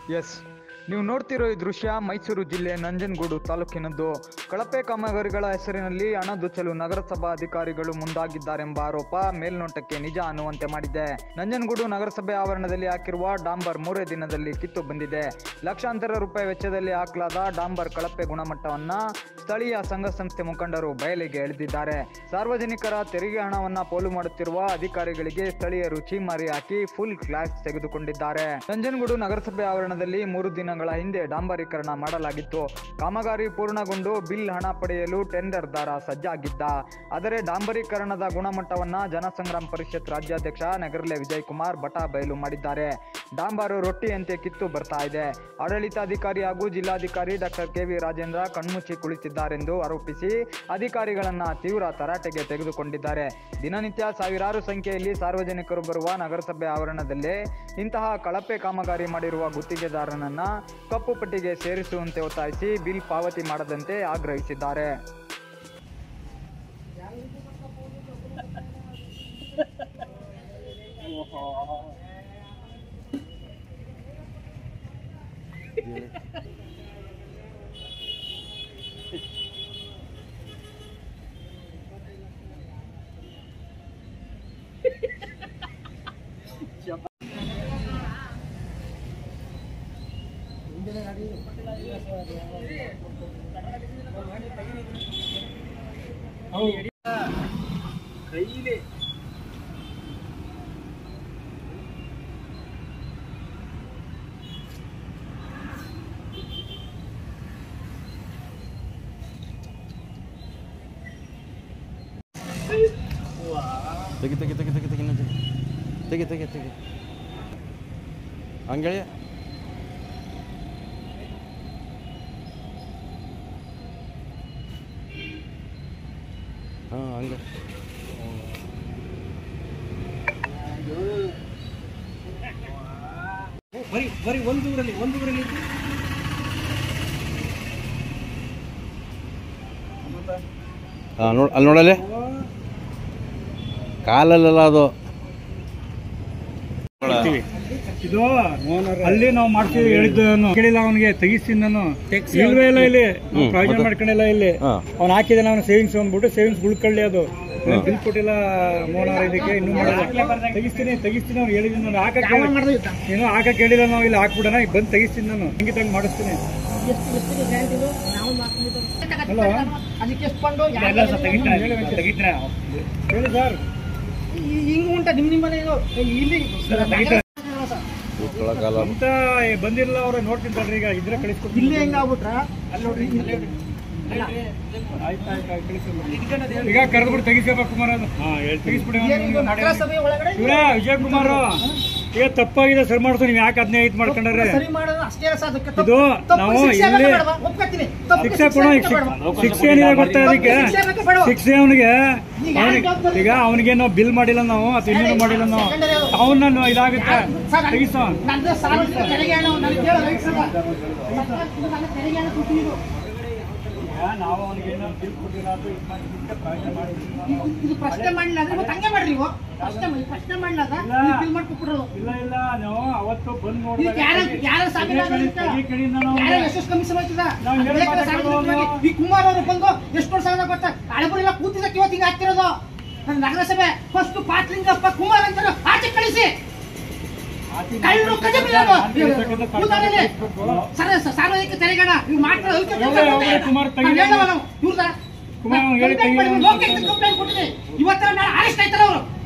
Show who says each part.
Speaker 1: S ನೀವು ನೋಡ್ತಿರೋ ಈ ದೃಶ್ಯ ಮೈಸೂರು ಜಿಲ್ಲೆ ನಂಜನಗೂಡು ತಾಲೂಕಿನದ್ದು ಕಳಪೆ ಕಾಮಗಾರಿಗಳ ಹೆಸರಿನಲ್ಲಿ ಹಣ ದೊಚ್ಚಲು ನಗರಸಭಾ ಅಧಿಕಾರಿಗಳು ಮುಂದಾಗಿದ್ದಾರೆಂಬ ಆರೋಪ ಮೇಲ್ನೋಟಕ್ಕೆ ನಿಜ ಅನ್ನುವಂತೆ ಮಾಡಿದೆ ನಂಜನಗೂಡು ನಗರಸಭೆ ಆವರಣದಲ್ಲಿ ಹಾಕಿರುವ ಡಾಂಬರ್ ಮೂರೇ ದಿನದಲ್ಲಿ ಕಿತ್ತು ಬಂದಿದೆ ಲಕ್ಷಾಂತರ ರೂಪಾಯಿ ವೆಚ್ಚದಲ್ಲಿ ಹಾಕಲಾದ ಡಾಂಬರ್ ಕಳಪೆ ಗುಣಮಟ್ಟವನ್ನ ಸ್ಥಳೀಯ ಸಂಘ ಸಂಸ್ಥೆ ಮುಖಂಡರು ಬಯಲಿಗೆ ಎಳೆದಿದ್ದಾರೆ ಸಾರ್ವಜನಿಕರ ತೆರಿಗೆ ಹಣವನ್ನ ಪೋಲು ಮಾಡುತ್ತಿರುವ ಅಧಿಕಾರಿಗಳಿಗೆ ಸ್ಥಳೀಯರು ಚೀಮಾರಿ ಹಾಕಿ ಫುಲ್ ಕ್ಲಾಸ್ ತೆಗೆದುಕೊಂಡಿದ್ದಾರೆ ನಂಜನಗೂಡು ನಗರಸಭೆ ಆವರಣದಲ್ಲಿ ಮೂರು ದಿನಗಳ ಹಿಂದೆ ಡಾಂಬರೀಕರಣ ಮಾಡಲಾಗಿತ್ತು ಕಾಮಗಾರಿ ಪೂರ್ಣಗೊಂಡು ಬಿಲ್ ಹಣ ಪಡೆಯಲು ಟೆಂಡರ್ ದಾರ ಸಜ್ಜಾಗಿದ್ದ ಆದರೆ ಡಾಂಬರೀಕರಣದ ಗುಣಮಟ್ಟವನ್ನ ಜನಸಂಗ್ರಾಮ ಪರಿಷತ್ ರಾಜ್ಯಾಧ್ಯಕ್ಷ ನಗರ್ಲೆ ವಿಜಯ್ ಕುಮಾರ್ ಬಟ ಬಯಲು ಮಾಡಿದ್ದಾರೆ ಡಾಂಬಾರು ರೊಟ್ಟಿಯಂತೆ ಕಿತ್ತು ಬರ್ತಾ ಇದೆ ಆಡಳಿತಾಧಿಕಾರಿ ಹಾಗೂ ಜಿಲ್ಲಾಧಿಕಾರಿ ಡಾಕ್ಟರ್ ಕೆ ವಿ ರಾಜೇಂದ್ರ ಕಣ್ಮುಚ್ಚಿ ಕುಳಿತಿದ್ದಾರೆಂದು ಆರೋಪಿಸಿ ಅಧಿಕಾರಿಗಳನ್ನ ತೀವ್ರ ತರಾಟೆಗೆ ತೆಗೆದುಕೊಂಡಿದ್ದಾರೆ ದಿನನಿತ್ಯ ಸಾವಿರಾರು ಸಂಖ್ಯೆಯಲ್ಲಿ ಸಾರ್ವಜನಿಕರು ಬರುವ ನಗರಸಭೆ ಆವರಣದಲ್ಲೇ ಇಂತಹ ಕಳಪೆ ಕಾಮಗಾರಿ ಮಾಡಿರುವ ಗುತ್ತಿಗೆದಾರನನ್ನ ಕಪ್ಪು ಪಟ್ಟಿಗೆ ಸೇರಿಸುವಂತೆ ಒತ್ತಾಯಿಸಿ ಬಿಲ್ ಪಾವತಿ ಮಾಡದಂತೆ ಆಗ್ರಹಿಸಿದ್ದಾರೆ
Speaker 2: ಕೈಲಿ
Speaker 3: ತೆಗಿ ತೆಗಿ ತೆಗಿ ತೆಗಿ ತೆಗಿ ಇನ್ನೊಂದ್ ತೆಗಿ ತೆಗಿ ತೆಗಿ ತೆಗಿ ಹಂಗೇಳಿ ಹಾಂ ಹಂಗೆ
Speaker 2: ಬರೀ ಬರೀ ಒಂದು ಊರಲ್ಲಿ ಒಂದು ಊರಲ್ಲಿ ಇದ್ದು
Speaker 3: ಹಾಂ ನೋಡಿ ಅಲ್ಲಿ ನೋಡಲ್ಲಿ ಕಾಲಲ್ಲೆಲ್ಲ ಅದು
Speaker 2: ಇದು ಅಲ್ಲಿ ನಾವು ಮಾಡ್ತೀವಿ ಹೇಳಿದ್ದು ನಾನು ಕೇಳಿಲ್ಲ ಅವನಿಗೆ ತೆಗಿಸ್ತೀನಿ ನಾನು ಇಲ್ವೇ ಇಲ್ಲ ಇಲ್ಲಿ ನಾವು
Speaker 3: ಹ್ಮ್,
Speaker 2: ಪ್ರಯೋಜನ
Speaker 3: ಮತ್ತೆ?
Speaker 2: ಮಾಡ್ಕೊಂಡಿಲ್ಲ ಇಲ್ಲಿ
Speaker 3: ಹಾಂ
Speaker 2: ಅವ್ನು ಹಾಕಿದಾನೆ ಅವನು ಸೇವಿಂಗ್ಸ್ ಅಂದ್ಬಿಟ್ಟು ಸೇವಿಂಗ್ಸ್ ಉಳ್ಕೊಳ್ಳಿ ಅದು ಬಿಲ್ ಕೊಟ್ಟಿಲ್ಲ ಮೋನಾರ ಇದಕ್ಕೆ ಇನ್ನೂ ಮಾಡಿಲ್ಲ ತೆಗಿಸ್ತೀನಿ ತೆಗಿಸ್ತೀನಿ ಅವ್ನು ಹೇಳಿದ್ದೀನಿ ನಾನು ಹಾಕಕ್ಕೆ ಏನೋ ಹಾಕಕ್ಕೆ ಹೇಳಿಲ್ಲ ನಾವು ಇಲ್ಲಿ ಹಾಕ್ಬಿಡೋಣ ಈಗ ಬಂದು ತೆಗಿಸ್ತೀನಿ ನಾನು ಹಿಂಗೆ ತಂದು ಮಾಡಿಸ್ತೀನಿ ಹಲೋ
Speaker 4: ಅದಕ್ಕೆ ಎಷ್ಟು ಫಂಡು
Speaker 2: ಇಲ್ಲ ಸರ್ ತೆಗಿತೀನಿ ಹೇಳಿ ತೆಗಿತೀನಿ ಹೇಳಿ ಸರ್
Speaker 4: ಹಿಂಗ್ ಉಂಟ ನಿಮ್ ನಿಮ್ಮನೆ ಇದು ಇಲ್ಲಿ
Speaker 2: ತೆಗಿತೀನಿ
Speaker 3: ಉಳ್ಕೊಳಕ್ಕಾಗಲ್ಲ
Speaker 2: ಅಂತ ಬಂದಿರಲ್ಲ ಅವ್ರ ನೋಡ್ತೀನಿ ತಡ್ರಿ ಈಗ ಇದ್ರೆ ಕಳಿಸ್ಕೊಡ್ತೀನಿ
Speaker 4: ಇಲ್ಲಿ ಹೆಂಗ ಆಗ್ಬಿಟ್ರ ಅಲ್ಲಿ ನೋಡ್ರಿ
Speaker 2: ಆಯ್ತು ಆಯ್ತು ಆಯ್ತು ಕಳಿಸ್ತೀನಿ ಈಗ ಕರೆದ್ಬಿಟ್ಟು ತೆಗಿಸ್ಬೇಕು ಕುಮಾರ್ ಅದು ಹಾಂ ಹೇಳಿ ತೆಗಿಸ್ಬಿಡಿ
Speaker 4: ಏನಿದು ನಗರಸಭೆ ಒಳಗಡೆ
Speaker 2: ಇವ್ರೇ ವಿಜಯ್ ಕುಮಾರ್ ಈಗ ತಪ್ಪಾಗಿದೆ ಸರಿ ಮಾಡ್ಸು ನೀವು ಯಾಕೆ ಅದನ್ನೇ ಇದು ಮಾಡ್ಕೊಂಡ್ರೆ
Speaker 4: ಸರಿ ಮಾಡೋದು ಅಷ್ಟೇ ರಸ ಅದಕ್ಕೆ
Speaker 2: ಇದು
Speaker 4: ತಪ್ಪು
Speaker 2: ನಾವು
Speaker 4: ಶಿಕ್ಷೆ
Speaker 2: ಇಲ್ಲಿ
Speaker 4: ಆಗಕ್ಕೆ ಬೇಡವಾ? ಒಪ್ಕೊತೀನಿ. ತಪ್ಪು
Speaker 2: ಶಿಕ್ಷೆ ಕೊಡೋ ಈಗ
Speaker 4: ಶಿಕ್ಷೆ
Speaker 2: ಶಿಕ್ಷೆ-
Speaker 4: ಬೇಡವಾ?
Speaker 2: ಶಿಕ್ಷೆ ಏನಿದೆ ಗೊತ್ತಾ ಅದಕ್ಕೆ
Speaker 4: ತಪ್ಪು ಶಿಕ್ಷೆ ಆಗಕ್ಕೆ ಬೇಡವಾ?
Speaker 2: ಶಿಕ್ಷೆ ಅವನಿಗೆ
Speaker 4: ಈಗ
Speaker 2: ಅವನಿಗೆ
Speaker 4: ಯಾಕೆ
Speaker 2: ಈಗ ಅವನಿಗೆ ನಾವು ಬಿಲ್ ಮಾಡಿಲ್ಲ ನಾವು ಅಥವಾ ಇನ್ನೇನು ಮಾಡಿಲ್ಲ ನಾವು ಅವನ್ನ ಇದಾಗುತ್ತೆ
Speaker 4: ಸರ್,
Speaker 2: ತೆಗಿಸೋ
Speaker 4: ನಂದು ಸಾರ್ವಜನಿಕ ತೆರಿಗೆ ಹಣ ನನಗೆ ಕೇಳೋ ರೈಟ್ಸ್ ಅಲ್ಲ. ಇದು ನನ್ನ ತೆರಿಗೆ ಹಣ ಕೊಟ್ಟಿದ್ದು.
Speaker 2: ನಾವು ಅವನಿಗೆ ಏನೋ ಬಿಲ್ ಕೊಟ್ಟಿಲ್ಲ ಅದು ಇದು ಮಾಡಿ ಇದಕ್ಕೆ ಪ್ರಯತ್ನ ಮಾಡಿದ್ವಿ ನಾವು.
Speaker 4: ಇದು ಪ್ರಶ್ನೆ ಮಾಡಿಲ್ಲ ಅಂದ್ರೆ ಮತ್ತೆ ಹಂಗೆ ಮಾಡ್ರಿ ನೀವು ಪ್ರಶ್ನೆ ಮಾಡಿ ಪ್ರಶ್ನೆ ಮಾಡ್ಲಾಗ
Speaker 2: ಇಲ್ಲ.
Speaker 4: ನೀವು ಬಿಲ್ ಮಾಡ್ಕೊಟ್ಬಿಡೋದು
Speaker 2: ಇಲ್ಲ ಇಲ್ಲ ನಾವು ಅವತ್ತು ಬಂದು
Speaker 4: ಇದಕ್ಕೆ ಯಾರ ಯಾರ ಸಾವಿರ ಯಾರ ಯಶಸ್ ಕಮಿಷನ್ ಹೋಯ್ತದ
Speaker 2: ನಾವು ಏನ್
Speaker 4: ಬೇಕಾದ್ರೆ
Speaker 2: ಮಾತಾಡ್ಬೋದು?
Speaker 4: ಸಾರ್ವಜನಿಕವಾಗಿ ಈ ಕುಮಾರ್ ಅವರು ಬಂದು ಎಷ್ಟು ವರ್ಷ ಆದ ಗೊತ್ತಾ ಹಳಬರಿಲ್ಲ ಕೂತಿದ್ದಕ್ಕೆ ಇವತ್ತು ಹಿಂಗೆ ಆಗ್ತಿರೋದು ನನ್ನ ನಗರಸಭೆ ಫಸ್ಟ್ ಪಾಟ್ಲಿಂಗಪ್ಪ ಕುಮಾರ್ ಅಂತ ಆಚೆ ಕಳಿಸಿ ಕಳ್ಳು ಕಜ ಬೀಳೋದು. ಕೂತಾರಲ್ಲಿ ಸರ- ಸ- ಸಾರ್ವಜನಿಕ ತೆರಿಗೆಣ ಇವ್ ಮಾಡ್ತಾರೆ ಅದಕ್ಕೆ
Speaker 2: ಹೋಗ್ರಿ, ಹೋಗ್ರಿ, ಕುಮಾರ್ ತೆಗೀರಿ.
Speaker 4: ನಾವ್ ಹೇಳೋವ ನಾವು. ಇವ್ರ್ದ?
Speaker 2: ಕುಮಾರ್ ಅವ್ನು ಹೇಳಿ
Speaker 4: ಕಂಪ್ಲೇಂಟ್
Speaker 2: ತೆಗೀರಿ.
Speaker 4: ಮಾಡಿ, ಲೋಕಾಯುಕ್ತಕ್ಕೆ ಕಂಪ್ಲೇಂಟ್ ಕೊಟ್ಟಿದೆ ಇವತ್ತರ ನಾಳೆ ಅರೆಸ್ಟ್ ಆಯ್ತಾರ ಅವರು